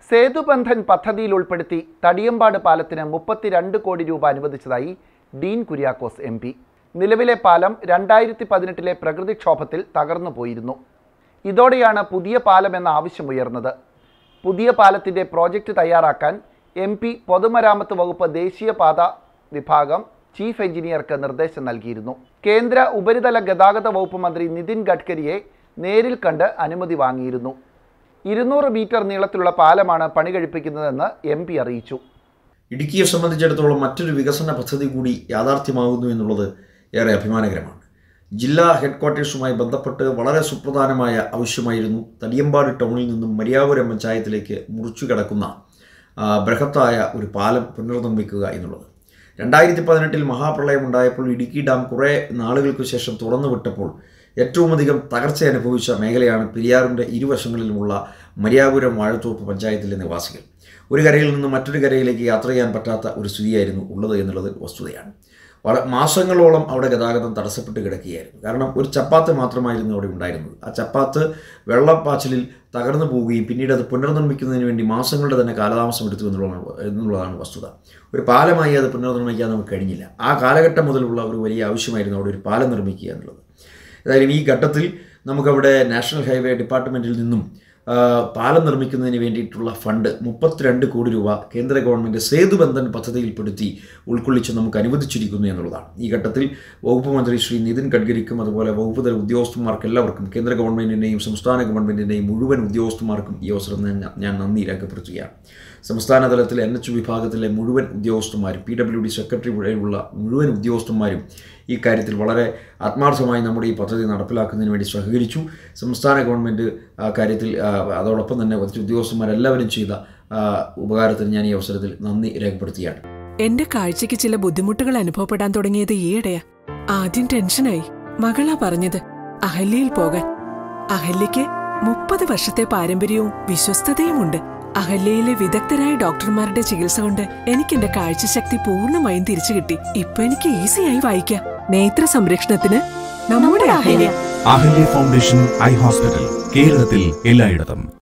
സേതുബന്ധൻ പദ്ധതിയിൽ ഉൾപ്പെടുത്തി തടിയമ്പാട് പാലത്തിന് മുപ്പത്തിരണ്ട് കോടി രൂപ അനുവദിച്ചതായി ഡീൻ കുര്യാക്കോസ് എം പി നിലവിലെ പാലം രണ്ടായിരത്തി പതിനെട്ടിലെ പ്രകൃതിക്ഷോഭത്തിൽ തകർന്നു പോയിരുന്നു ഇതോടെയാണ് പുതിയ പാലം എന്ന ആവശ്യമുയർന്നത് പുതിയ പാലത്തിൻ്റെ പ്രോജക്റ്റ് തയ്യാറാക്കാൻ എം പി പൊതുമരാമത്ത് വകുപ്പ് ദേശീയപാത വിഭാഗം ചീഫ് എഞ്ചിനീയർക്ക് നിർദ്ദേശം നൽകിയിരുന്നു കേന്ദ്ര ഉപരിതല ഗതാഗത വകുപ്പ് മന്ത്രി നിതിൻ ഗഡ്കരിയെ നേരിൽ കണ്ട് അനുമതി വാങ്ങിയിരുന്നു ഇരുന്നൂറ് മീറ്റർ നീളത്തിലുള്ള പാലമാണ് പണി കഴിപ്പിക്കുന്നതെന്ന് എം പി അറിയിച്ചു ഇടുക്കിയെ സംബന്ധിച്ചിടത്തോളം മറ്റൊരു വികസന പദ്ധതി കൂടി യാഥാർത്ഥ്യമാകുന്നു എന്നുള്ളത് ഏറെ അഭിമാനകരമാണ് ജില്ലാ ഹെഡ്ക്വാർട്ടേഴ്സുമായി ബന്ധപ്പെട്ട് വളരെ സുപ്രധാനമായ ആവശ്യമായിരുന്നു തടിയമ്പാട് ടൗണിൽ നിന്നും മരിയാപുരം പഞ്ചായത്തിലേക്ക് മുറിച്ചു കിടക്കുന്ന ആ, ബൃഹത്തായ ഒരു പാലം പുനർനിർമ്മിക്കുക എന്നുള്ളത് രണ്ടായിരത്തി പതിനെട്ടിൽ മഹാപ്രളയം ഉണ്ടായപ്പോൾ ഇടുക്കി ഡാം കുറേ നാളുകൾക്ക് ശേഷം തുറന്നു വിട്ടപ്പോൾ ഏറ്റവും അധികം തകർച്ച അനുഭവിച്ച മേഖലയാണ് പെരിയാറിൻ്റെ ഇരുവശങ്ങളിലുമുള്ള മരിയാപുരം വാഴത്തോപ്പ് പഞ്ചായത്തിലെ നിവാസികൾ ഒരു കരയിൽ നിന്ന് മറ്റൊരു കരയിലേക്ക് യാത്ര ചെയ്യാൻ പറ്റാത്ത ഒരു സ്ഥിതിയായിരുന്നു ഉള്ളത് എന്നുള്ളത് വസ്തുതയാണ് വള മാസങ്ങളോളം അവിടെ ഗതാഗതം തടസ്സപ്പെട്ട് കിടക്കുകയായിരുന്നു കാരണം ഒരു ചപ്പാത്ത് മാത്രമായിരുന്നു അവിടെ ഉണ്ടായിരുന്നത് ആ ചപ്പാത്ത് വെള്ളപ്പാച്ചിലിൽ തകർന്നു പോവുകയും പിന്നീട് അത് പുനർനിർമ്മിക്കുന്നതിന് വേണ്ടി മാസങ്ങളുടെ തന്നെ കാലതാമസം എടുത്തു എന്നുള്ളതാണ് എന്നുള്ളതാണ് വസ്തുത ഒരു പാലമായി അത് പുനർനിർമ്മിക്കാൻ നമുക്ക് കഴിഞ്ഞില്ല ആ കാലഘട്ടം മുതലുള്ള ഒരു വലിയ ആവശ്യമായിരുന്നു അവിടെ ഒരു പാലം നിർമ്മിക്കുക എന്നുള്ളത് ഏതായാലും ഈ ഘട്ടത്തിൽ നമുക്കവിടെ നാഷണൽ ഹൈവേ ഡിപ്പാർട്ട്മെൻറ്റിൽ നിന്നും ആ, പാലം നിർമ്മിക്കുന്നതിന് വേണ്ടിയിട്ടുള്ള ഫണ്ട് മുപ്പത്തിരണ്ട് കോടി രൂപ കേന്ദ്ര ഗവൺമെൻറ് സേതുബന്ധൻ പദ്ധതിയിൽപ്പെടുത്തി ഉൾക്കൊള്ളിച്ച് നമുക്ക് അനുവദിച്ചിരിക്കുന്നു എന്നുള്ളതാണ് ഈ ഘട്ടത്തിൽ വകുപ്പ് മന്ത്രി ശ്രീ നിതിൻ ഗഡ്കരിക്കും അതുപോലെ വകുപ്പ് തല ഉദ്യോഗസ്ഥന്മാർക്ക് എല്ലാവർക്കും കേന്ദ്ര ഗവൺമെൻറ്റിൻ്റെയും സംസ്ഥാന ഗവൺമെൻറ്റിൻ്റെയും മുഴുവൻ ഉദ്യോഗസ്ഥന്മാർക്കും ഈ അവസരം ഞാൻ ഞാൻ നന്ദി രേഖപ്പെടുത്തുകയാണ് സംസ്ഥാന തലത്തിലെ എൻ എച്ച് വിഭാഗത്തിലെ മുഴുവൻ ഉദ്യോഗസ്ഥന്മാരും പി ഡബ്ല്യു ഡി സെക്രട്ടറി വരെയുള്ള മുഴുവൻ ഉദ്യോഗസ്ഥന്മാരും ഈ കാര്യത്തിൽ വളരെ ആത്മാർത്ഥമായി നമ്മുടെ ഈ പദ്ധതി നടപ്പിലാക്കുന്നതിന് വേണ്ടി സഹകരിച്ചു സംസ്ഥാന ഗവൺമെൻറ് ആ കാര്യത്തിൽ ആ, അതോടൊപ്പം തന്നെ മറ്റ് ഉദ്യോഗസ്ഥന്മാരെല്ലാവരും ചെയ്ത ആ, ഉപകാരത്തിന് ഞാൻ ഈ അവസരത്തിൽ നന്ദി രേഖപ്പെടുത്തുകയാണ് എന്റെ കാഴ്ചയ്ക്ക് ചില ബുദ്ധിമുട്ടുകൾ അനുഭവപ്പെടാൻ തുടങ്ങിയത് ഈയിടെയാ ആദ്യം ടെൻഷനായി മകളാ പറഞ്ഞത് അഹല്യയിൽ പോകാൻ അഹല്യയ്ക്ക് മുപ്പത് വർഷത്തെ പാരമ്പര്യവും വിശ്വസ്തതയുമുണ്ട് അഹല്യയിലെ വിദഗ്ധരായ ഡോക്ടർമാരുടെ ചികിത്സ കൊണ്ട് എനിക്ക് എന്റെ കാഴ്ചശക്തി പൂർണ്ണമായും തിരിച്ചു കിട്ടി ഇപ്പൊ എനിക്ക് ഈസിയായി വായിക്കാം നേത്ര സംരക്ഷണത്തിന് നമ്മുടെ Ahalya Ahalya foundation eye hospital കേരളത്തിൽ എല്ലായിടത്തും